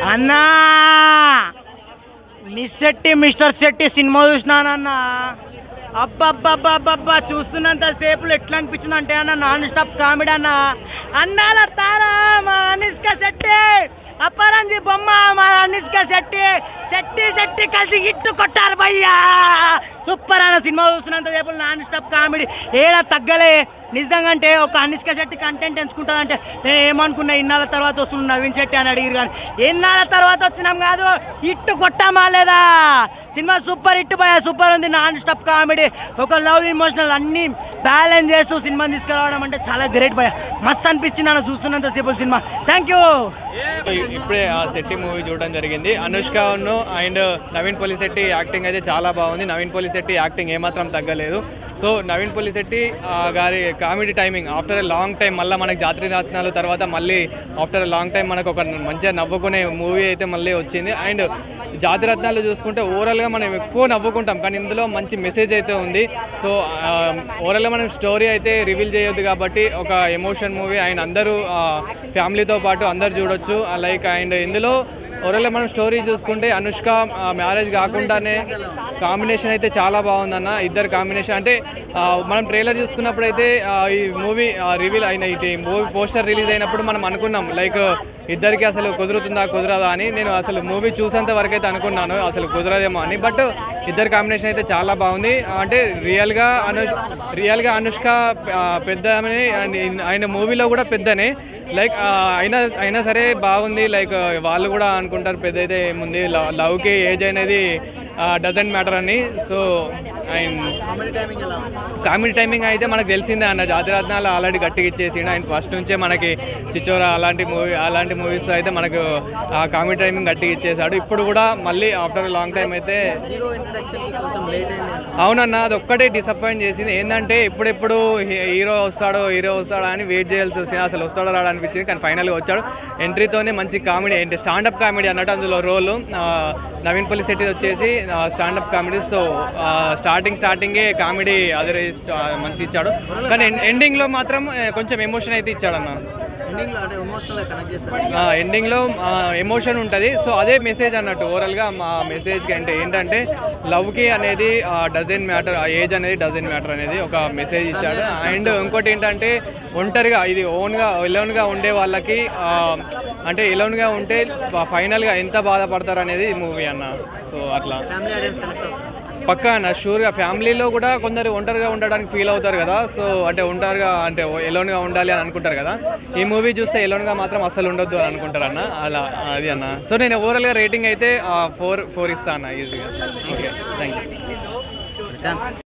అన్నా Miss Shetty Mister Shetty cinema చూసినానన్నా అబ్బబ్బబ్బబ్బబ్బా చూస్తున్నంత సేపులు ఎట్లా అనిపించింది అంటే అన్న నాన్ స్టాప్ కామెడీ అన్న అన్నాల తారా మా అనుష్క శెట్టి అప్పరంజి బొమ్మ మా అనుష్క శెట్టి శెట్టి శెట్టి కలిసి హిట్ కొట్టారు భయ్యా సూపర్ అన్న సినిమా చూస్తున్నంత సేపు నాన్ స్టాప్ కామెడీ ఏడా తగ్గలే నిజంగా అంటే ఒక అనుష్క శెట్టి కంటెంట్ ఎంచుకుంటుందంటే నేను ఏమనుకున్నా ఇన్నాళ్ళ తర్వాత వస్తున్నాను నవీన్ శెట్టి అని అడిగిరు కానీ ఇన్నాళ్ళ తర్వాత వచ్చినాం కాదు హిట్ కొట్టామా లేదా సినిమా సూపర్ హిట్ భయ సూపర్ ఉంది నాన్ స్టాప్ కామెడీ ఒక లవ్ ఇమోషనల్ అన్ని బ్యాలెన్స్ చేస్తూ సినిమాని తీసుకురావడం అంటే చాలా గ్రేట్ భయ మస్త్ అనిపించింది అన్న చూస్తున్నంత సేపు సినిమా థ్యాంక్ యూ ఇప్పుడే ఆ శెట్టి మూవీ చూడడం జరిగింది అనుష్క అండ్ నవీన్ పోలిశెట్టి యాక్టింగ్ అయితే చాలా బాగుంది నవీన్ పోలిశెట్టి యాక్టింగ్ ఏమాత్రం తగ్గలేదు సో నవీన్ పోలిశెట్టి ఆ, గారి comedy timing after a long time మళ్ళీ మనకి జాతర రత్నాలు తర్వాత మళ్ళీ ఆఫ్టర్ ఎ లాంగ్ టైం మనకు ఒక మంచిగా నవ్వుకునే మూవీ అయితే మళ్ళీ వచ్చింది అండ్ జాతి రత్నాలు చూసుకుంటే ఓవరాల్గా మనం ఎక్కువ నవ్వుకుంటాం కానీ ఇందులో మంచి మెసేజ్ అయితే ఉంది సో ఓవరాల్గా మనం స్టోరీ అయితే రివీల్ చేయొద్దు కాబట్టి ఒక ఎమోషన్ మూవీ అండ్ అందరూ ఫ్యామిలీతో పాటు అందరు చూడొచ్చు లైక్ అండ్ ఇందులో ఓవరాల్గా మనం స్టోరీ చూసుకుంటే అనుష్క మ్యారేజ్ కాకుండానే కాంబినేషన్ అయితే చాలా బాగుందన్న ఇద్దరు కాంబినేషన్ అంటే ఆ, మనం ట్రైలర్ చూసుకున్నప్పుడు అయితే ఆ, ఈ మూవీ రివీల్ అయిన ఇది మూవీ పోస్టర్ రిలీజ్ అయినప్పుడు మనం అనుకున్నాం లైక్ ఇద్దరికి అసలు కుదురుతుందా కుదరదా అని నేను అసలు మూవీ చూసేంత వరకు అయితే అనుకున్నాను అసలు కుదరదేమో అని బట్ ఇద్దరు కాంబినేషన్ అయితే చాలా బాగుంది అంటే రియల్గా అనుష్ రియల్గా అనుష్క ఆ, పెద్ద ఆమెనే అండ్ ఇన్- ఆయన మూవీలో కూడా పెద్దనే లైక్ ఆ, అయినా అయినా సరే బాగుంది లైక్ వాళ్ళు కూడా అనుకుంటారు పెద్ద అయితే ఏముంది లవ్ లవ్కి ఏజ్ అనేది డజంట్ మ్యాటర్ అని సో అండ్ కామెడీ టైమింగ్ అయితే మనకు తెలిసిందే అన్న జాతిరత్నాలు ఆల్రెడీ గట్టిగా ఇచ్చేసిండు ఆయన ఫస్ట్ నుంచే మనకి చిచ్చోరా అలాంటి మూవీ అలాంటి మూవీస్ అయితే మనకు ఆ కామెడీ టైమింగ్ గట్టిగా ఇచ్చేసాడు ఇప్పుడు కూడా మళ్ళీ ఆఫ్టర్ లాంగ్ టైం అయితే అవునన్న అది ఒక్కటే డిసప్పాయింట్ చేసింది ఏంటంటే ఎప్పుడెప్పుడు హీ- హీరో వస్తాడో హీరో వస్తాడో అని వెయిట్ చేయాల్సి వచ్చింది అసలు వస్తాడో రాడో అనిపించింది కానీ ఫైనల్గా వచ్చాడు ఎంట్రీతోనే మంచి కామెడీ ఏంటి స్టాండప్ కామెడీ అన్నట్టు అందులో రోల్ నవీన్ పల్లి శెట్టి వచ్చేసి స్టాండప్ కామెడీ సో స్టార్టింగ్ స్టార్టింగే కామెడీ అదే మంచి ఇచ్చాడు కానీ ఎండింగ్లో మాత్రం ఆ, కొంచెం ఎమోషన్ అయితే ఇచ్చాడన్న ఎండింగ్లో ఎమోషన్ ఉంటుంది సో అదే మెసేజ్ అన్నట్టు ఓవరాల్గా మా మెసేజ్కి అంటే ఏంటంటే లవ్కి అనేది డజన్ మ్యాటర్ ఆ ఏజ్ అనేది డజన్ మ్యాటర్ అనేది ఒక మెసేజ్ ఇచ్చాడు అండ్ ఇంకోటి ఏంటంటే ఒంటరిగా ఇది ఓన్గా ఎలోన్గా ఉండే వాళ్ళకి ఆ, అంటే ఎలోన్గా ఉంటే ఫైనల్గా ఎంత బాధపడతారు అనేది మూవీ అన్న సో అట్లా పక్కా అన్న షూర్గా ఫ్యామిలీలో కూడా కొందరు ఒంటరిగా ఉండడానికి ఫీల్ అవుతారు కదా సో అంటే ఒంటరిగా అంటే ఎలోన్గా ఉండాలి అని అనుకుంటారు కదా ఈ మూవీ చూస్తే ఎలోన్గా మాత్రం అస్సలు ఉండొద్దు అని అనుకుంటారు అన్న అలా అది అన్న సో నేను ఓవరాల్గా రేటింగ్ అయితే ఫోర్ ఫోర్ ఇస్తాను అన్న ఈజీగా ఓకే థ్యాంక్ యూ